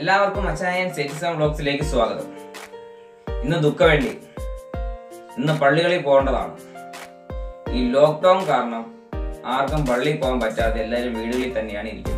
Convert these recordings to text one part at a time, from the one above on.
എല്ലാവർക്കും അച്ചായൻ സെറ്റിസം ബ്ലോഗ്സിലേക്ക് സ്വാഗതം ഇന്ന് ദുഃഖവേണ്ടി ഇന്ന് പള്ളികളിൽ പോകേണ്ടതാണ് ഈ ലോക്ക്ഡൗൺ കാരണം ആർക്കും പള്ളിയിൽ പോകാൻ പറ്റാതെ എല്ലാവരും വീടുകളിൽ തന്നെയാണ് ഇരിക്കുന്നത്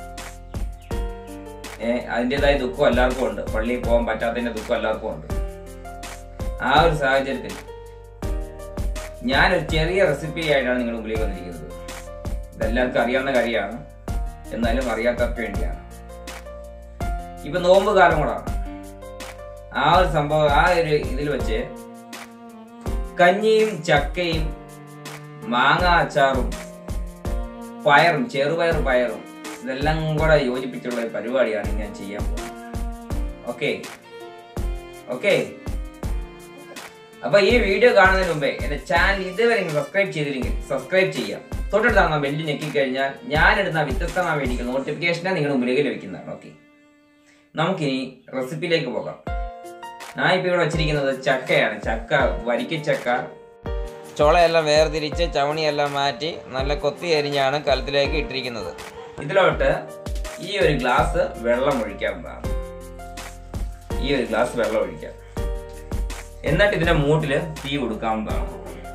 ഏ അതിൻ്റെതായ ദുഃഖം എല്ലാവർക്കും ഉണ്ട് പള്ളിയിൽ പോകാൻ പറ്റാത്തതിന്റെ ദുഃഖം എല്ലാവർക്കും ഉണ്ട് ആ ഒരു സാഹചര്യത്തിൽ ഞാനൊരു ചെറിയ റെസിപ്പി ആയിട്ടാണ് നിങ്ങളുടെ മുമ്പിലേക്ക് വന്നിരിക്കുന്നത് ഇതെല്ലാവർക്കും അറിയാവുന്ന കാര്യമാണ് എന്നാലും അറിയാത്തവർക്ക് വേണ്ടിയാണ് ഇപ്പൊ നോമ്പ് കാലം കൂടാണ് ആ ഒരു സംഭവം ആ ഒരു ഇതിൽ വെച്ച് കഞ്ഞിയും ചക്കയും മാങ്ങ അച്ചാറും പയറും ചെറുപയർ പയറും ഇതെല്ലാം കൂടെ യോജിപ്പിച്ചുള്ള ഒരു പരിപാടിയാണ് ഞാൻ ചെയ്യാൻ പോകുന്നത് ഓക്കെ ഓക്കെ അപ്പൊ ഈ വീഡിയോ കാണുന്നതിന് മുമ്പേ എന്റെ ചാനൽ ഇതുവരെ സബ്സ്ക്രൈബ് ചെയ്തില്ലെങ്കിൽ സബ്സ്ക്രൈബ് ചെയ്യാം തൊട്ടടുത്താണ് ബെല്ല് ഞെക്കി കഴിഞ്ഞാൽ ഞാൻ ഇടുന്ന വ്യത്യസ്തമായ വീഡിയോ നോട്ടിഫിക്കേഷനെ നിങ്ങളുടെ മുമ്പിലേക്ക് ലഭിക്കുന്നതാണ് ഓക്കെ നമുക്കിനി റെസിപ്പിയിലേക്ക് പോകാം ഞാൻ ഇപ്പൊ ഇവിടെ വെച്ചിരിക്കുന്നത് ചക്കയാണ് ചക്ക വരിക്കച്ചക്ക ചോളയെല്ലാം വേർതിരിച്ച് ചവണിയെല്ലാം മാറ്റി നല്ല കൊത്തി എരിഞ്ഞാണ് കലത്തിലേക്ക് ഇട്ടിരിക്കുന്നത് ഇതിലോട്ട് ഈ ഒരു ഗ്ലാസ് വെള്ളം ഒഴിക്കാവുന്നതാണ് ഈ ഒരു ഗ്ലാസ് വെള്ളം ഒഴിക്കാം എന്നിട്ട് ഇതിന്റെ മൂട്ടില് തീ കൊടുക്കാവുന്നതാണ്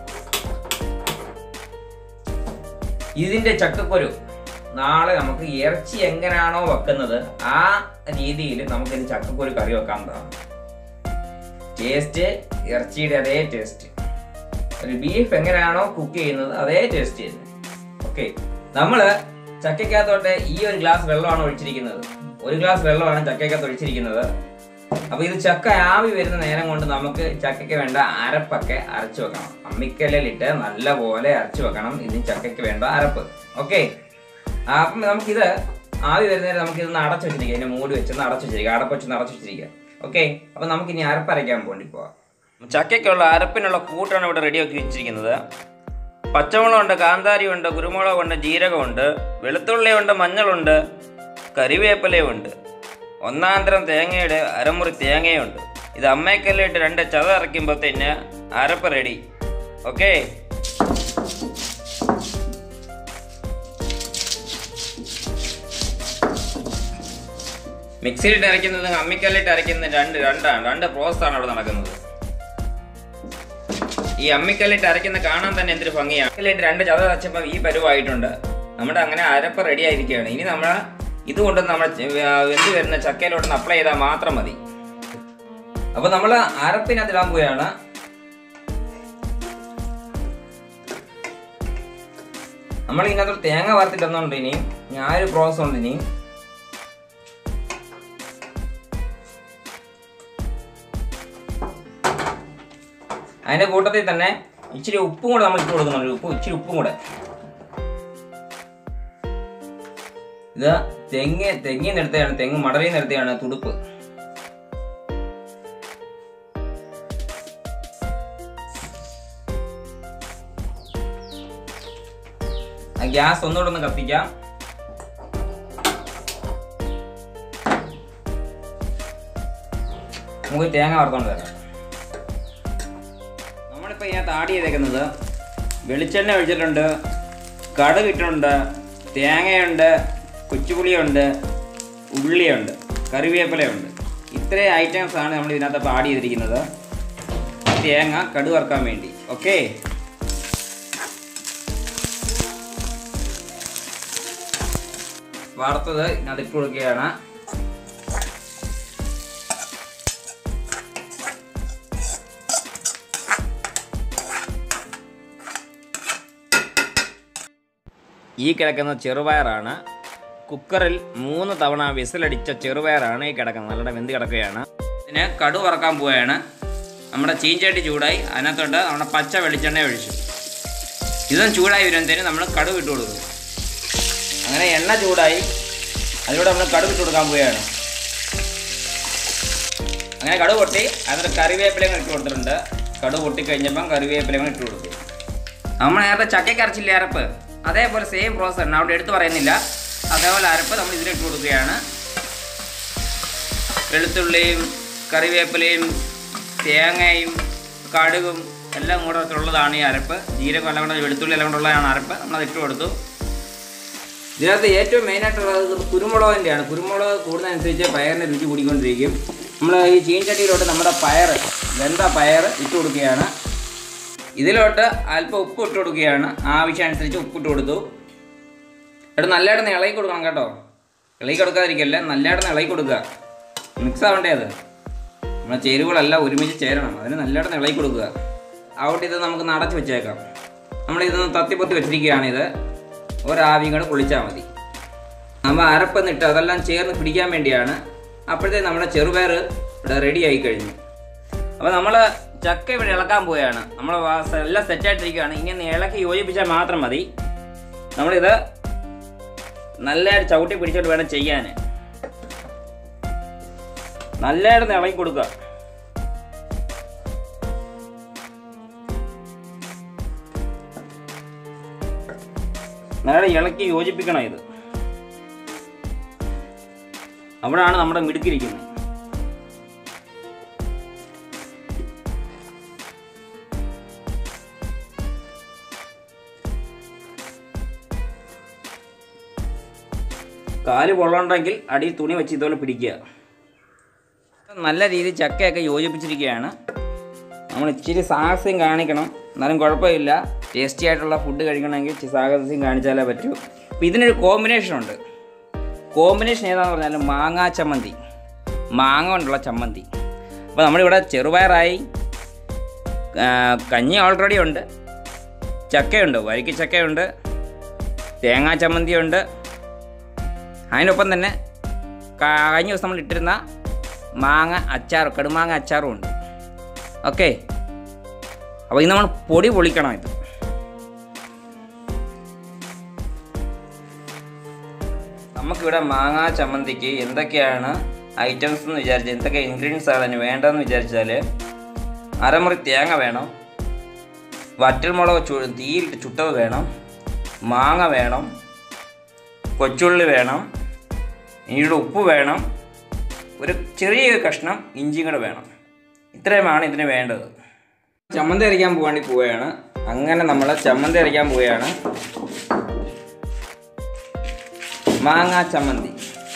ഇതിന്റെ ചക്കക്കുരു നാളെ നമുക്ക് ഇറച്ചി എങ്ങനെയാണോ വെക്കുന്നത് ആ രീതിയിൽ നമുക്ക് ഇതിന് ചക്കക്കുരു കറി വെക്കാവുന്നതാണ് ടേസ്റ്റ് ഇറച്ചിയുടെ അതേ ടേസ്റ്റ് ഒരു ബീഫ് എങ്ങനെയാണോ കുക്ക് ചെയ്യുന്നത് അതേ ടേസ്റ്റ് തന്നെ ഓക്കെ നമ്മള് ചക്കയ്ക്കകത്തോട്ട് ഈ ഒരു ഗ്ലാസ് വെള്ളമാണ് ഒഴിച്ചിരിക്കുന്നത് ഒരു ഗ്ലാസ് വെള്ളമാണ് ചക്കയ്ക്കകത്ത് ഒഴിച്ചിരിക്കുന്നത് അപ്പൊ ഇത് ചക്ക ആവി വരുന്ന നേരം കൊണ്ട് നമുക്ക് ചക്കയ്ക്ക് വേണ്ട അരപ്പൊക്കെ അരച്ചു വെക്കണം അമ്മിക്കല്ലിലിട്ട് നല്ലപോലെ അരച്ചു വെക്കണം ഇതിന് ചക്കയ്ക്ക് വേണ്ട അരപ്പ് ഓക്കെ അപ്പം നമുക്കിത് ആവി വരുന്നേരം നമുക്ക് ഇതൊന്ന് അടച്ചു വെച്ചിരിക്കുക ഇതിനെ മൂടി വെച്ചൊന്ന് അടച്ചു വെച്ചിരിക്കുക അടപ്പ് വെച്ചൊന്ന് അടച്ചു വെച്ചിരിക്കുക ഓക്കെ അപ്പൊ നമുക്ക് ഇനി അരപ്പരയ്ക്കാൻ വേണ്ടി പോവാം ചക്കയ്ക്കുള്ള അരപ്പിനുള്ള കൂട്ടാണ് ഇവിടെ റെഡിയാക്കി വെച്ചിരിക്കുന്നത് പച്ചമുളകുണ്ട് കാന്താരിയുണ്ട് കുരുമുളകുണ്ട് ജീരകമുണ്ട് വെളുത്തുള്ളിയുണ്ട് മഞ്ഞളുണ്ട് കരിവേപ്പിലയുണ്ട് ഒന്നാന്തരം തേങ്ങയുടെ അരമുറി തേങ്ങയുണ്ട് ഇത് അമ്മയ്ക്കല്ലിട്ട് രണ്ട് ചത ഇറക്കുമ്പോഴത്തേന് അരപ്പ് റെഡി ഓക്കേ മിക്സിയിലിട്ട് അരയ്ക്കുന്നത് അമ്മിക്കല്ലിട്ട് അരയ്ക്കുന്നത് രണ്ട് രണ്ടാണ് രണ്ട് പ്രോസസ്സാണ് അവിടെ നടക്കുന്നത് ഈ അമ്മിക്കല്ലിട്ട് അരയ്ക്കുന്ന കാണാൻ തന്നെ എന്തൊരു ഭംഗിയാണ് അമ്മിക്കല്ലിട്ട് രണ്ട് ചത അരച്ചപ്പോൾ ഈ പരുവായിട്ടുണ്ട് നമ്മുടെ അങ്ങനെ അരപ്പ് റെഡി ആയിരിക്കുകയാണ് ഇനി നമ്മൾ ഇതുകൊണ്ട് നമ്മൾ വെന്ത് വരുന്ന ചക്കയിലോട്ട് അപ്ലൈ ചെയ്താൽ മാത്രം മതി അപ്പൊ നമ്മൾ അരപ്പിനകത്ത് ഇടാൻ പോവുകയാണ് നമ്മൾ ഇതിനകത്ത് തേങ്ങ വറുത്തിട്ടുന്നുണ്ട് ഇനിയും ഞാൻ ഒരു പ്രോസസ് ഉണ്ട് ഇനിയും അതിന്റെ കൂട്ടത്തിൽ തന്നെ ഇച്ചിരി ഉപ്പും കൂടെ നമ്മൾ ഇട്ട് കൊടുക്കുന്നുണ്ട് ഉപ്പ് ഇച്ചിരി ഉപ്പും കൂടെ ഇത് തെങ്ങ് തെങ്ങി നിർത്തിയാണ് തെങ്ങ് മടലിൽ നിർത്തിയാണ് തുടുപ്പ് ആ ഗ്യാസ് ഒന്നുകൂടെ ഒന്ന് കത്തിക്കാം നമുക്ക് തേങ്ങ വറുത്തോണ്ട് വരാം നമ്മളിപ്പോൾ ഇതിനകത്ത് ആഡ് ചെയ്തേക്കുന്നത് വെളിച്ചെണ്ണ ഒഴിച്ചിട്ടുണ്ട് കടുക് ഇട്ടിട്ടുണ്ട് തേങ്ങയുണ്ട് കൊച്ചുപുളിയുണ്ട് ഉള്ളിയുണ്ട് കറിവേപ്പിലയുണ്ട് ഇത്രയും ഐറ്റംസ് ആണ് നമ്മൾ ഇതിനകത്ത് ഇപ്പോൾ ആഡ് ചെയ്തിരിക്കുന്നത് തേങ്ങ കടുക് വറുക്കാൻ വേണ്ടി ഓക്കെ വറുത്തത് ഇതിനകത്ത് ഇട്ട് കൊടുക്കുകയാണ് ഈ കിടക്കുന്ന ചെറുപയറാണ് കുക്കറിൽ മൂന്ന് തവണ വിസിലടിച്ച ചെറുപയറാണ് ഈ കിടക്കുന്നത് നല്ല വെന്ത് കിടക്കുകയാണ് ഇതിന് കടു വറക്കാൻ പോവുകയാണ് നമ്മുടെ ചീഞ്ചട്ടി ചൂടായി അതിനകത്തോട്ട് നമ്മുടെ പച്ച വെളിച്ചെണ്ണ ഒഴിച്ചു ഇതും ചൂടായി വരുമ്പോഴത്തേന് നമ്മൾ കടുക് ഇട്ട് കൊടുക്കും അങ്ങനെ എണ്ണ ചൂടായി അതിലൂടെ നമ്മൾ കടുക് ഇട്ട് കൊടുക്കാൻ പോവുകയാണ് അങ്ങനെ കടുക് പൊട്ടി അതിനകത്ത് കറിവേപ്പിലയും ഇട്ട് കൊടുത്തിട്ടുണ്ട് കടുക് പൊട്ടിക്കഴിഞ്ഞപ്പം കറിവേപ്പിലയും ഇട്ട് കൊടുക്കും നമ്മൾ നേരത്തെ ചക്കയ്ക്ക് അരച്ചില്ലേ അരപ്പ് അതേപോലെ സെയിം പ്രോസസ് ആണ് അവിടെ എടുത്തു പറയുന്നില്ല അതേപോലെ അരപ്പ് നമ്മൾ ഇതിലിട്ട് കൊടുക്കുകയാണ് വെളുത്തുള്ളിയും കറിവേപ്പിലയും തേങ്ങയും കടുകും എല്ലാം കൂടെ ഉള്ളതാണ് ഈ അരപ്പ് ജീരകം എല്ലാം കൂടെ വെളുത്തുള്ളി എല്ലാം കൂടെ ഉള്ളതാണ് അരപ്പ് നമ്മളത് ഇട്ട് കൊടുത്തു ഇതിനകത്ത് ഏറ്റവും മെയിനായിട്ടുള്ളത് കുരുമുളകിൻ്റെയാണ് കുരുമുളക് കൂടുന്നതനുസരിച്ച് പയറിൻ്റെ രുചി കൂടിക്കൊണ്ടിരിക്കും നമ്മൾ ഈ ചീൻചട്ടിയിലോട്ട് നമ്മുടെ പയർ വെന്ത പയർ ഇട്ട് കൊടുക്കുകയാണ് ഇതിലോട്ട് അല്പം ഉപ്പ് ഇട്ട് കൊടുക്കുകയാണ് ആവശ്യമനുസരിച്ച് ഉപ്പ് ഇട്ട് കൊടുത്തു എന്നിട്ട് നല്ലതായിട്ട് ഇളകി കൊടുക്കണം കേട്ടോ ഇളകി കൊടുക്കാതിരിക്കല്ലേ നല്ലതായിട്ട് ഇളകി കൊടുക്കുക മിക്സ് ആവണ്ടേ അത് നമ്മുടെ ചേരുവകളെല്ലാം ഒരുമിച്ച് ചേരണം അതിന് നല്ലതായിട്ട് ഇളകി കൊടുക്കുക അവിടെ ഇത് നമുക്ക് നടച്ച് വെച്ചേക്കാം നമ്മളിതൊന്ന് തത്തിപ്പൊത്തി വെച്ചിരിക്കുകയാണിത് ഒരാവിയും കൂടെ കുളിച്ചാൽ മതി നമ്മൾ അരപ്പെന്നിട്ട് അതെല്ലാം ചേർന്ന് പിടിക്കാൻ വേണ്ടിയാണ് അപ്പോഴത്തെ നമ്മുടെ ചെറുപയർ ഇവിടെ റെഡി ആയി കഴിഞ്ഞു അപ്പോൾ നമ്മൾ ചക്ക ഇവിടെ ഇളക്കാൻ പോവുകയാണ് നമ്മൾ എല്ലാം സെറ്റായിട്ടിരിക്കുകയാണ് ഇനി ഒന്ന് ഇളക്കി യോജിപ്പിച്ചാൽ മാത്രം മതി നമ്മളിത് നല്ലതായിട്ട് ചവിട്ടി പിടിച്ചിട്ട് വേണം ചെയ്യാൻ നല്ലതായിട്ട് ഇളക്കി കൊടുക്കുക നല്ല ഇളക്കി യോജിപ്പിക്കണം ഇത് അവിടാണ് നമ്മുടെ മിടുക്കിരിക്കുന്നത് കാല് പൊള്ളണ്ടെങ്കിൽ അടിയിൽ തുണി വെച്ച് ഇതുപോലെ പിടിക്കുക നല്ല രീതിയിൽ ചക്കയൊക്കെ യോജിപ്പിച്ചിരിക്കുകയാണ് നമ്മൾ ഇച്ചിരി സാഹസ്യം കാണിക്കണം എന്നാലും കുഴപ്പമില്ല ടേസ്റ്റി ആയിട്ടുള്ള ഫുഡ് കഴിക്കണമെങ്കിൽ ഇച്ചിരി സാഹസ്യം കാണിച്ചാലേ പറ്റൂ അപ്പോൾ ഇതിനൊരു കോമ്പിനേഷൻ ഉണ്ട് കോമ്പിനേഷൻ ഏതാണെന്ന് പറഞ്ഞാൽ മാങ്ങാ ചമ്മന്തി മാങ്ങ കൊണ്ടുള്ള ചമ്മന്തി അപ്പോൾ നമ്മളിവിടെ ചെറുപയറായി ആ, കഞ്ഞി ഓൾറെഡി ഉണ്ട് ചക്കയുണ്ട് വരിക്ക ചക്കയുണ്ട് തേങ്ങാ ചമ്മന്തിയുണ്ട് അതിനൊപ്പം തന്നെ ക- കഴിഞ്ഞ ദിവസം നമ്മൾ ഇട്ടിരുന്ന മാങ്ങ അച്ചാർ കടുമാങ്ങ അച്ചാറും ഉണ്ട് ഓക്കെ അപ്പോൾ ഇത് നമ്മൾ പൊടി പൊളിക്കണം ഇത് നമുക്കിവിടെ മാങ്ങാ ചമ്മന്തിക്ക് എന്തൊക്കെയാണ് ഐറ്റംസ് എന്ന് വിചാരിച്ചാൽ എന്തൊക്കെ ഇൻഗ്രീഡിയൻസ് ആണ് അതിന് വേണ്ടതെന്ന് വിചാരിച്ചാൽ അരമുറി തേങ്ങ വേണം വറ്റൽമുളക് ചു തീയിലിട്ട് ചുട്ടത് വേണം മാങ്ങ വേണം കൊച്ചുള്ളി വേണം ഇനിയുടെ ഉപ്പ് വേണം ഒരു ചെറിയ കഷ്ണം ഇഞ്ചിയും കൂടെ വേണം ഇത്രയുമാണ് ഇതിന് വേണ്ടത് ചമ്മന്തി അരയ്ക്കാൻ പോകാണ്ടി പോവുകയാണ് അങ്ങനെ നമ്മൾ ചമ്മന്തി അരയ്ക്കാൻ പോവുകയാണ് മാങ്ങാ ചമ്മന്തി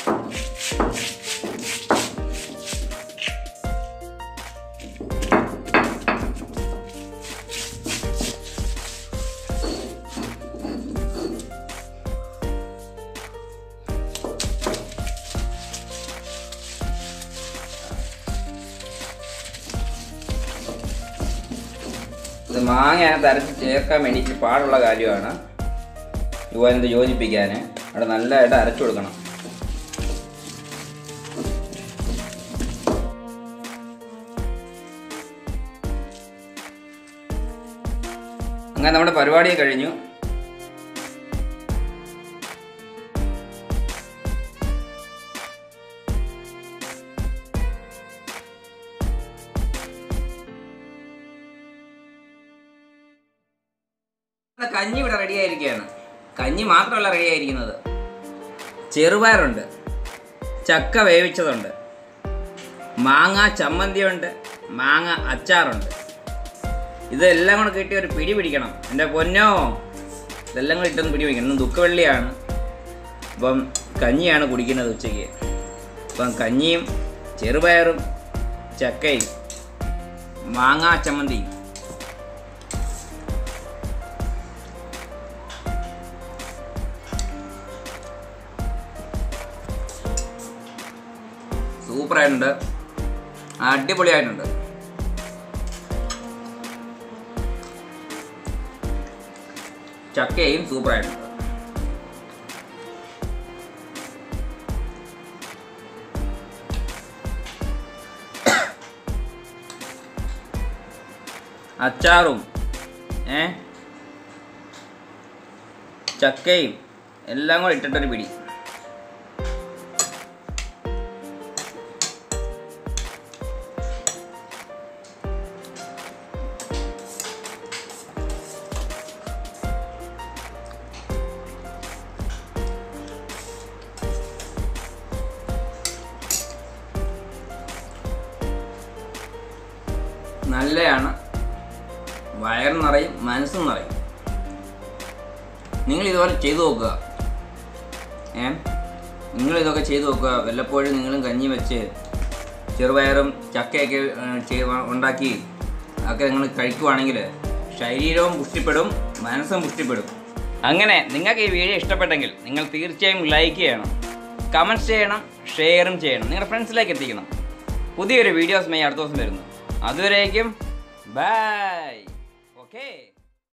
ഇത് മാങ്ങ അതിനകത്ത് അരച്ച് ചേർക്കാൻ വേണ്ടിയിട്ട് പാടുള്ള കാര്യമാണ് ഇതുപോലെ യോജിപ്പിക്കാൻ അവിടെ നല്ലതായിട്ട് അരച്ചു കൊടുക്കണം അങ്ങനെ നമ്മുടെ പരിപാടി കഴിഞ്ഞു നമ്മുടെ കഞ്ഞി ഇവിടെ റെഡി ആയിരിക്കുകയാണ് കഞ്ഞി മാത്രമല്ല റെഡി ആയിരിക്കുന്നത് ചെറുപയറുണ്ട് ചക്ക വേവിച്ചതുണ്ട് മാങ്ങ ചമ്മന്തിയുണ്ട് മാങ്ങ അച്ചാറുണ്ട് ഇതെല്ലാം കൂടെ കിട്ടി ഒരു പിടി പിടിക്കണം എൻ്റെ പൊന്നോ ഇതെല്ലാം കൂടെ ഇട്ടൊന്ന് പിടി പിടിക്കണം ഇന്ന് ദുഃഖവെള്ളിയാണ് അപ്പം കഞ്ഞിയാണ് കുടിക്കുന്നത് ഉച്ചയ്ക്ക് അപ്പം കഞ്ഞിയും ചെറുപയറും ചക്കയും മാങ്ങാ ചമ്മന്തിയും സൂപ്പറായിട്ടുണ്ട് അടിപൊളിയായിട്ടുണ്ട് ചക്കയും സൂപ്പറായിട്ടുണ്ട് അച്ചാറും ഏ ചക്കയും എല്ലാം കൂടെ ഇട്ടിട്ടൊരു പിടി നല്ലതാണ് വയറ് നിറയും മനസ്സും നിറയും നിങ്ങൾ ഇതുപോലെ ചെയ്തു നോക്കുക ഏ നിങ്ങൾ ഇതൊക്കെ ചെയ്തു നോക്കുക വല്ലപ്പോഴും നിങ്ങളും കഞ്ഞി വെച്ച് ചെറുപയറും ചക്കയൊക്കെ ഏ, ചെയ് ഉണ്ടാക്കി ഒക്കെ നിങ്ങൾ കഴിക്കുവാണെങ്കിൽ ശരീരവും പുഷ്ടിപ്പെടും മനസ്സും പുഷ്ടിപ്പെടും അങ്ങനെ നിങ്ങൾക്ക് ഈ വീഡിയോ ഇഷ്ടപ്പെട്ടെങ്കിൽ നിങ്ങൾ തീർച്ചയായും ലൈക്ക് ചെയ്യണം കമൻറ്റ്സ് ചെയ്യണം ഷെയറും ചെയ്യണം നിങ്ങളുടെ ഫ്രണ്ട്സിലേക്ക് എത്തിക്കണം പുതിയൊരു വീഡിയോസ് മെയ് അടുത്ത ദിവസം വരുന്നു അതുവരേക്കും ബൈ ഓക്കേ